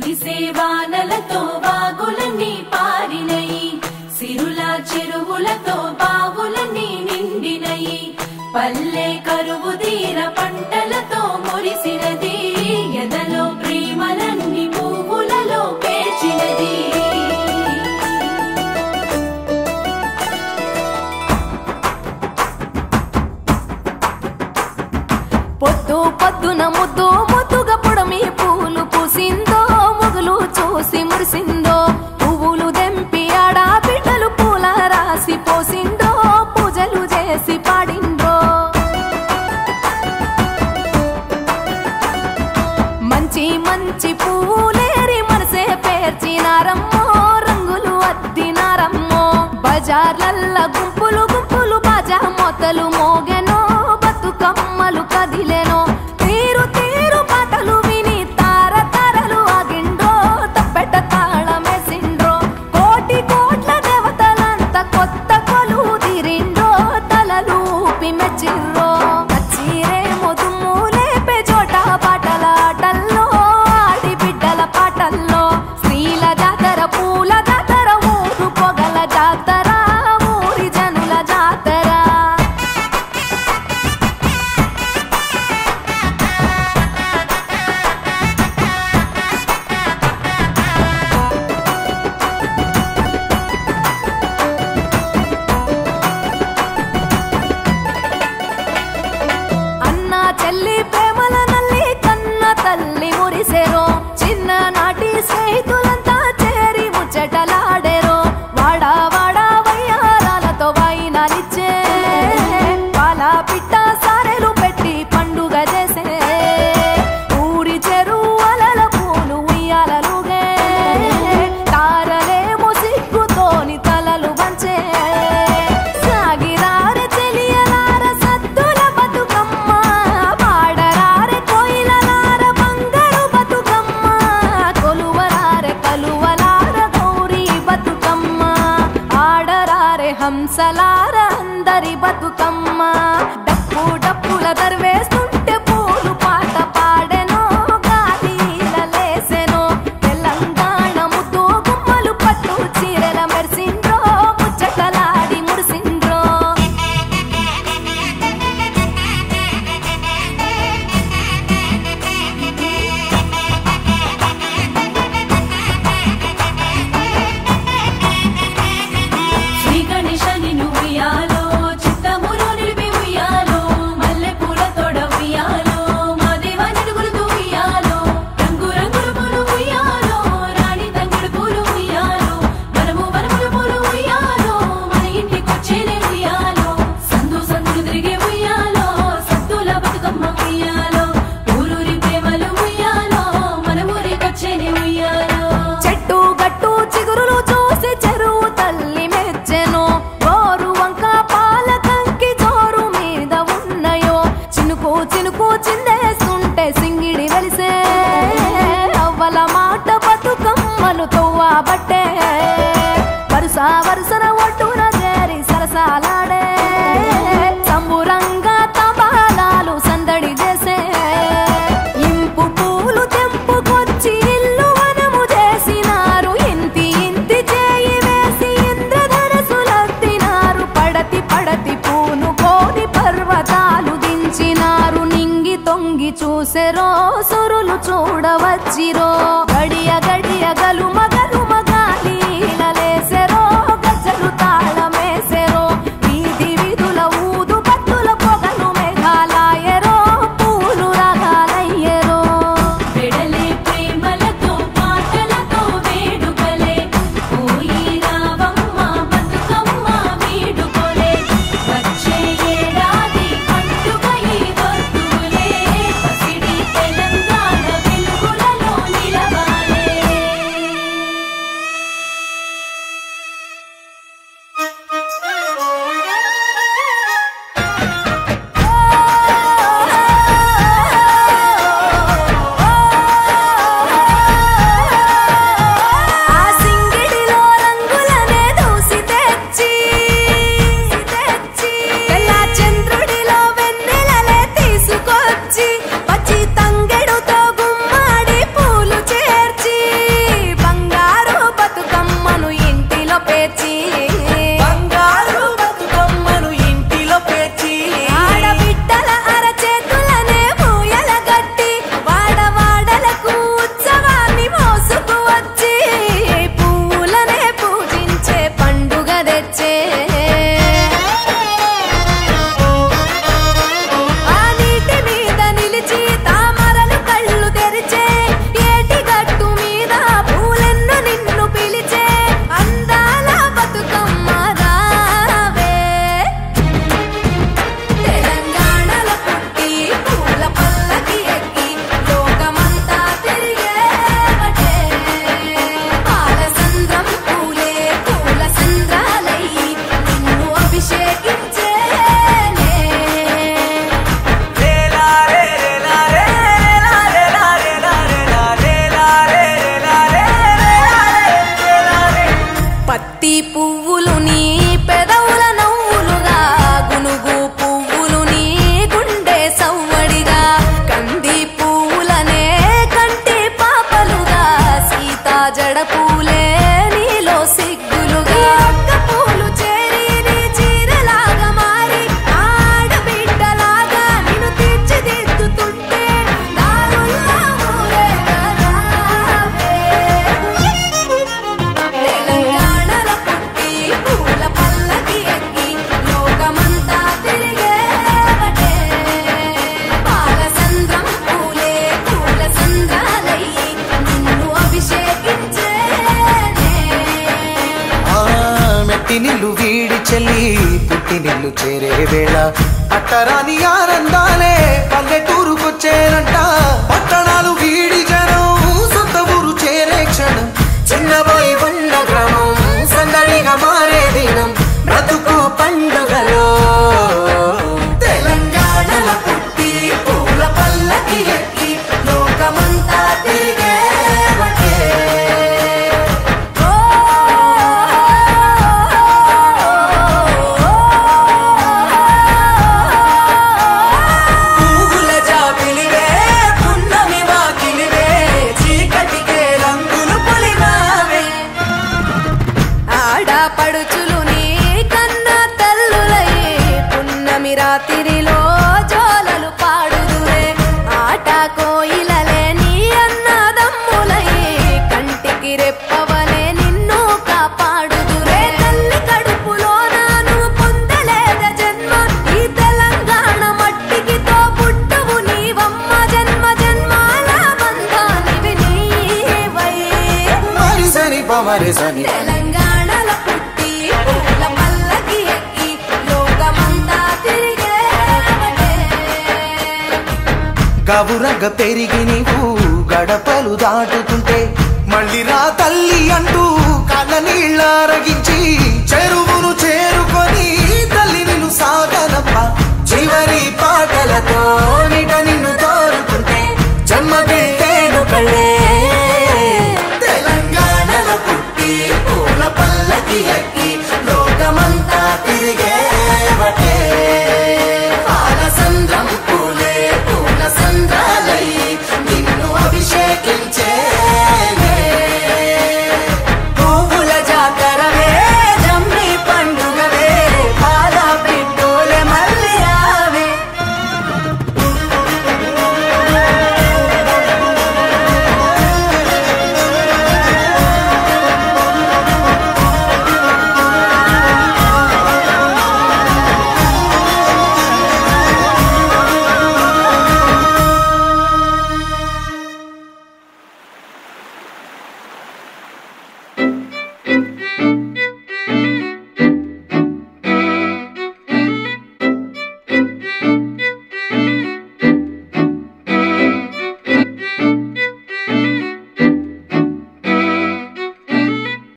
కురిసే వానలతో వాగులన్నీ పారినయి సిరుల చెరువులతో బావులన్నీ నిండినయి పల్లె కరువు తీర పంటలతో మురిసినది ఎదలో ప్రేమలన్నీ పువ్వులలో పేర్చినది పొద్దు పొద్దున ముద్దు ముద్దుగా పొడమి పూలు పూసిందో మొగులు చూసి మురిసిందో పువ్వులు దెంపి ఆడ బిడ్డలు పూల రాసి పోసిందో పూజలు చేసి పాడిందో మంచి మంచి పూలేరి మనసే పేర్చినారమ్మో రంగులు అద్దినారమ్మో బజార్లల్ల గుంపులు గుంపులు బాజా మొతలు మోగెనో బతుకమ్మలు కదిలెనో తీరు తీరు పాటలు విని తార తారలు ఆగిండ్రో తప్పెట తాళమేసిండ్రో కోటి కోట్ల దేవతలంత కొత్త కొలు తిరిండ్రో తలలు ఊపి మెచ్చిర్రో నచ్చిరే మొదుము లేపే చోట పాటల ఆటల్లో ఆడి బిడ్డల పాటల్లో స్త్రీల జాతర పూల జాతర ఊరు పొగల జాతర ఊరి జనుల జాతర అన్న చెల్లి ప్రేమల నల్లి కన్న తల్లి మురిసెరో చిన్న నాటి స్నేహితులంతా చేరి ముచ్చటలాడెరో వాడా వాడా వయ్యారాలతో వాయినాలిచ్చే పాల పిట్ట సారెలు పెట్టి పండుగ చేసే ఊరి చెరువలల పూలు ఉయ్యాలలుగే తారలేమో సిగ్గుతోని తలలు వంచే సాగిరారె తెలియలార సద్దుల బతుకమ్మ పాడరారె కోయిలలార బంగారు బతుకమ్మ కొలువరారె కలువలార గౌరీ బతుకమ్మ ఆడరారె హంసలార అందరి బతుకమ్మ డప్పు డప్పుల దర్వేస్తుంటే పూలు పాట పాడెనో గాలిలలేసెనో తెలంగాణ ముద్దు గుమ్మలు పట్టు చీరల మెరిసిండ్రో ముచ్చటలాడి మురిసిండ్రో శ్రీ గణేశని ఉయ్యాలో చిత్తములు నిలిపి ఉయ్యాలో మల్లె పూల తోడ ఉయ్యాలో మా దేవ నిడుగులతో ఉయ్యాలో రంగు రంగుల పూలు ఉయ్యాలో రాణి తంగుడు పూలు ఉయ్యాలో వనము వనముల పూలు ఉయ్యాలో మన ఇంటికొచ్చేనే ఉయ్యాలో సందు సందులు తిరిగే ఉయ్యాలో సత్తుల బతుకమ్మ ఉయ్యాలో ఊరూరి ప్రేమలు ఉయ్యాలో మన ఊరికొచ్చేనే ఉయ్యాలో చెట్టు గట్టు చిగురులు చూసి చెరువు తల్లి మెచ్చెను గోరు వంక పాల కంకి జోరు మీద ఉన్నయో చినుకు చినుకు చిందేస్తుంటే సింగిడి వెలిసే అవ్వల మాట బతుకమ్మలు తవ్వబట్టే వరుస వరుసన ఒడ్డున చేరి సరసాలాడే సంబురంగా తబాలాలు సందడి చేసే ఇంపు పూలు తెంపుకొచ్చి ఇల్లు వనము చేసినారు ఇంతి ఇంతి చేయి వేసి ఇంద్రధనసులత్తినారు పడతి పడతి పూను కోని పర్వతాలు దించినారు నింగి తొంగి చూసెరో సురులు చూడవచ్చిరో గడియ గడియ గలుమ గలుమ గాలిలలేసెరో గజ్జలు తాళమేసెరో వీధి వీధుల ఊదు పత్తుల పొగలు మేఘాలాయరో పూలు రగాలయ్యరో వెడలే ప్రేమలతో పాటలతో వేడుకలే పోయి రావమ్మ బతుకమ్మ వేడుకొలే వచ్చే ఏడాది పండుగ ఈ వస్తువులే పసిడి తెలంగాణ వెలుగులలో నిలవాలే జడ పూలే నీలో సిగ్గులుగా ఒక్క పూలు చేరి నీ చీరలాగా మారి ఆడబిడ్డలాగా నిన్ను తీర్చిదిద్దుతుంటే దారుల్లా ఊరేగరావే. తెలంగాణలో పుట్టి పూల పల్లకి ఎక్కి లోకమంతా తిరిగేవటే. పాలసంద్రం పూలే పూల సంద్రాలయ్యి నిన్ను అభిషేకించేనే. ఆ మెట్టి నిల్లు వీడి చెల్లి పుట్టి నిల్లు చేరే వేళ అట్టరాని ఆనందాలే పల్లెటూరుకొచ్చేనంట పట్టణాలు వీడి జనం సొంత ఊరు చేరే క్షణం చిన్నబోయి బండ గ్రామం సందడిగా మారే దినం బ్రతుకు పండుగలో తెలంగాణల పుట్టి పూల పల్లకి ఎక్కి లోకమంతా తిరిగేవటే ఓ పువ్వుల జాబిలివే పున్నమి వాకిలివే చీకటికే రంగులు పొలిమావే ఆడపడుచులు నీ కన్న తల్లులై పున్నమి రాత్రిలో జోలలు పాడుదురే ఆట కోయిలలే నీ అన్నదమ్ములై కంటికి రెప్పవలే నిన్ను కాపాడుదురే తల్లి కడుపులో నాను పొందలేద జన్మ ఈ తెలంగాణ మట్టికి తో పుట్టువు నీవమ్మ జన్మ జన్మాల బంధానివి నీవై మరిసని పమరిసని తెలంగాణలో పుట్టి పూల పల్లకి ఎక్కి లోకమంతా తిరిగేవటే. గవురగ పెరిగి నీవు గడపలు దాటుతుంటే మళ్ళీ రా తల్లి అంటూ కళ్ళ నీళ్ళ రగించి చెరువును చేరుకొని తల్లి నిన్ను సాగనప్ప చివరి పాటలతో నిట నిన్ను తోరుతుంటే జన్మదిట్టేను కళ్ళే తెలంగాణలో పుట్టి పూల పల్లకి ఎక్కి లోకమంతా తిరిగేవటే పాలసంద్రం పూలే పూల సంద్రాలై నిన్ను అభిషేకించే